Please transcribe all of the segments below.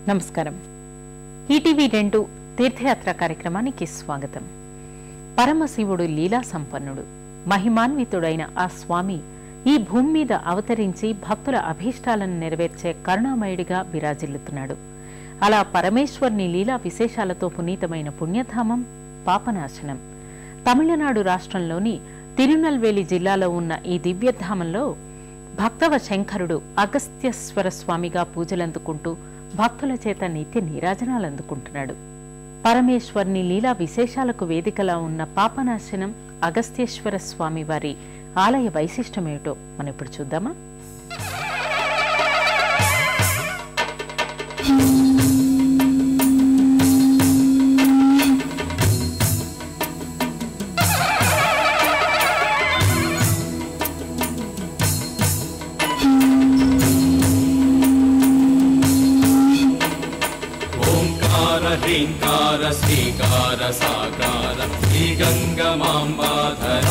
నమస్కారం ఈటీవీ రెండు తీర్థయాత్ర కార్యక్రమానికి స్వాగతం పరమశివుడు లీలా సంపన్నుడు మహిమాన్వితుడైన ఆ స్వామి ఈ భూమి మీద అవతరించి భక్తుల అభీష్టాలను నెరవేర్చే కరుణామయుడిగా విరాజిల్లుతున్నాడు అలా పరమేశ్వర్ని లీలా విశేషాలతో పునీతమైన పుణ్యధామం పాపనాశనం తమిళనాడు రాష్ట్రంలోని తిరునల్వేలి జిల్లాలో ఉన్న ఈ దివ్యధామంలో భక్తవ శంకరుడు అగస్త్యశ్వర స్వామిగా పూజలందుకుంటూ భక్తుల చేత నిత్య నీరాజనాలందుకుంటున్నాడు పరమేశ్వర్ని లీలా విశేషాలకు వేదికలా ఉన్న పాపనాశనం అగస్త్యేశ్వర స్వామి వారి ఆలయ వైశిష్టమేమిటో మనం ఇప్పుడు చూద్దామా ఓంకార హ్రీంకార శ్రీకార సాకార శ్రీగంగమాంబాధర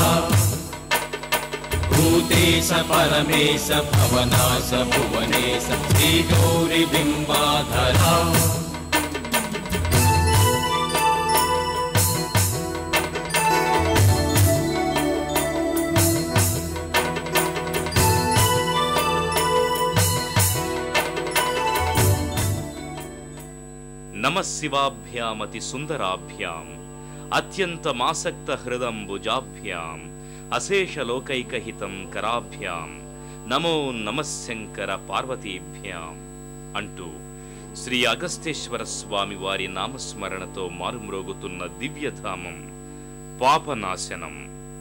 భూతేశ పరమేశ భవనాశ భువనేశ శ్రీగౌరి బింబాధర నమ శివాభ్యామతి సుందరాభ్యాం అత్యంతమాసక్త హృదంబుజాభ్యాం అశేషలోకైకహితం కరాభ్యాం నమో నమశంకర పార్వతీభ్యాం అంటూ శ్రీ అగస్తేశ్వర స్వామి వారి నామస్మరణతో మారుమ్రోగుతున్న దివ్యధామం పాపనాశనం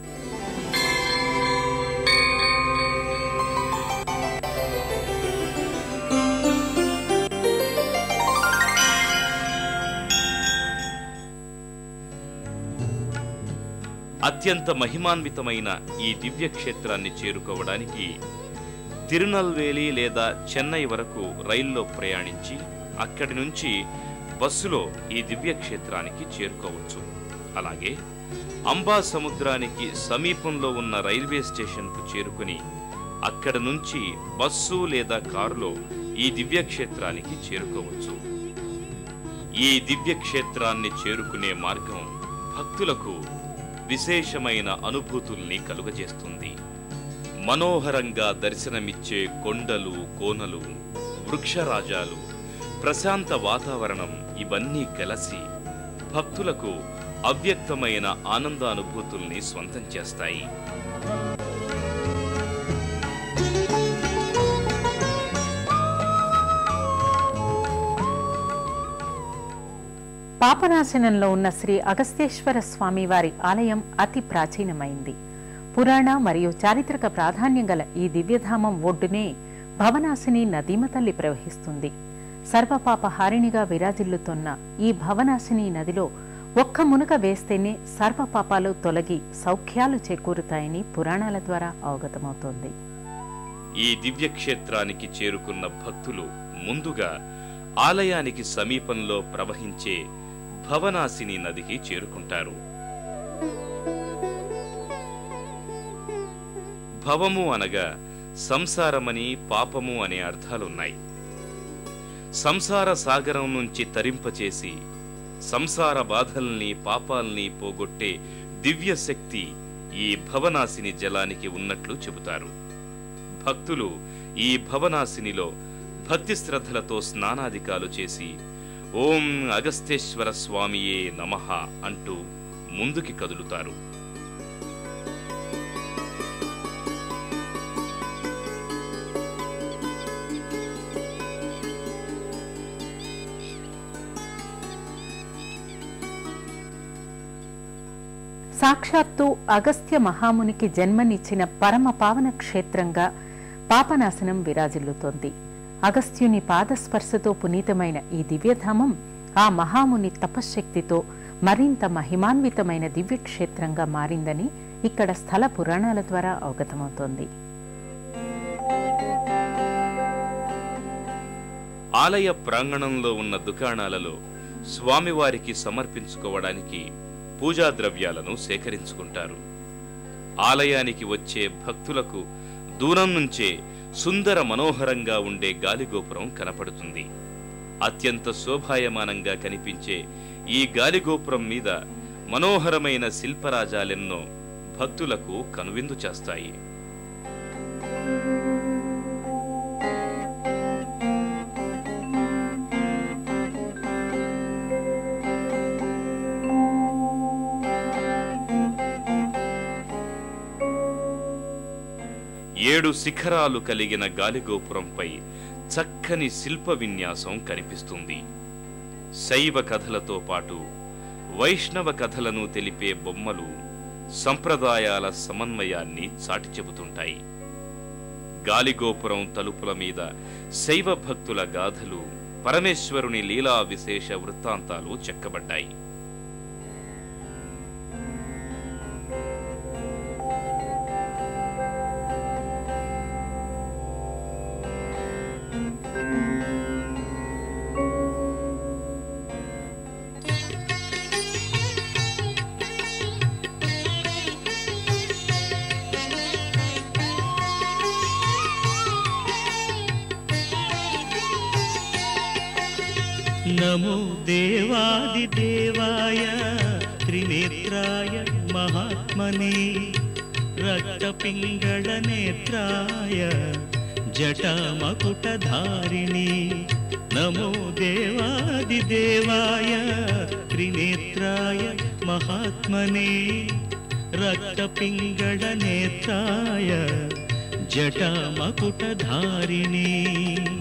అత్యంత మహిమాన్వితమైన ఈ దివ్య క్షేత్రాన్ని చేరుకోవడానికి తిరునల్వేలి లేదా చెన్నై వరకు రైల్లో ప్రయాణించి అక్కడి నుంచి బస్సులో ఈ దివ్య క్షేత్రానికి చేరుకోవచ్చు అలాగే అంబా సముద్రానికి సమీపంలో ఉన్న రైల్వే స్టేషన్కు చేరుకుని అక్కడ నుంచి బస్సు లేదా కారులో ఈ దివ్య క్షేత్రానికి చేరుకోవచ్చు ఈ దివ్య క్షేత్రాన్ని చేరుకునే మార్గం భక్తులకు విశేషమైన అనుభూతుల్ని కలుగజేస్తుంది మనోహరంగా దర్శనమిచ్చే కొండలు కోనలు వృక్షరాజాలు ప్రశాంత వాతావరణం ఇవన్నీ కలిసి భక్తులకు అవ్యక్తమైన ఆనందానుభూతుల్ని స్వంతం చేస్తాయి పాపనాశనంలో ఉన్న శ్రీ అగస్త్యేశ్వర స్వామి వారి ఆలయం అతి ప్రాచీనమైంది పురాణ మరియు చారిత్రక ప్రాధాన్యం గల ఈ దివ్యధామం ఒడ్డునే భవనాశిని నదీమ తల్లి ప్రవహిస్తుంది సర్వపాప హారిణిగా విరాజిల్లుతోన్న ఈ భవనాశిని నదిలో ఒక్క మునక వేస్తేనే సర్వపాపాలు తొలగి సౌఖ్యాలు చేకూరుతాయని పురాణాల ద్వారా అవగతమవుతోంది ఈ దివ్య క్షేత్రానికి చేరుకున్న భక్తులు ముందుగా ఆలయానికి సమీపంలో ప్రవహించే భవనాశిని నదికి చేరుకుంటారు భవము అనగా సంసారమని పాపము అనే అర్థాలున్నాయి సంసార సాగరం నుంచి తరింపచేసి సంసార బాధల్ని పాపాల్ని పోగొట్టే దివ్య శక్తి ఈ భవనాశిని జలానికి ఉన్నట్లు చెబుతారు భక్తులు ఈ భవనాశినిలో భక్తి శ్రద్ధలతో స్నానాధికాలు చేసి ఓం అగస్తేశ్వర స్వామియే నమః అంటూ ముందుకి కదులుతారు సాక్షాత్తు అగస్త్య మహామునికి జన్మనిచ్చిన పరమ పావన క్షేత్రంగా పాపనాశనం విరాజిల్లుతోంది అగస్త్యుని పాదస్పర్శతో పునీతమైన ఈ దివ్యధామం ఆ మహాముని తపశ్శక్తితో మరింత మహిమాన్వితమైన దివ్యక్షేత్రంగా మారిందని ఇక్కడ స్థల పురాణాల ద్వారా అవగతమవుతోంది ఆలయ ప్రాంగణంలో ఉన్న దుకాణాలలో స్వామివారికి సమర్పించుకోవడానికి పూజా ద్రవ్యాలను సేకరించుకుంటారు ఆలయానికి వచ్చే భక్తులకు దూరం నుంచే సుందర మనోహరంగా ఉండే గాలిగోపురం కనపడుతుంది అత్యంత శోభాయమానంగా కనిపించే ఈ గాలిగోపురం మీద మనోహరమైన శిల్పరాజాలెన్నో భక్తులకు కనువిందు చేస్తాయి ఏడు శిఖరాలు కలిగిన గాలిగోపురంపై చక్కని శిల్ప విన్యాసం కనిపిస్తుంది శైవ కథలతో పాటు వైష్ణవ కథలను తెలిపే బొమ్మలు సంప్రదాయాల సమన్వయాన్ని చాటి చెబుతుంటాయి గాలిగోపురం తలుపుల మీద శైవ భక్తుల గాథలు పరమేశ్వరుని లీలా విశేష వృత్తాంతాలు చెక్కబడ్డాయి నమో దేవాదిదేవాయ త్రినేత్రాయ మహాత్మనే రక్తపింగళనేత్రాయ జటామకుటధారిణి నమో దేవాదిదేవాయ త్రినేత్రాయ మహాత్మనే రక్తపింగళనేత్రాయ జటామకుటధారిణి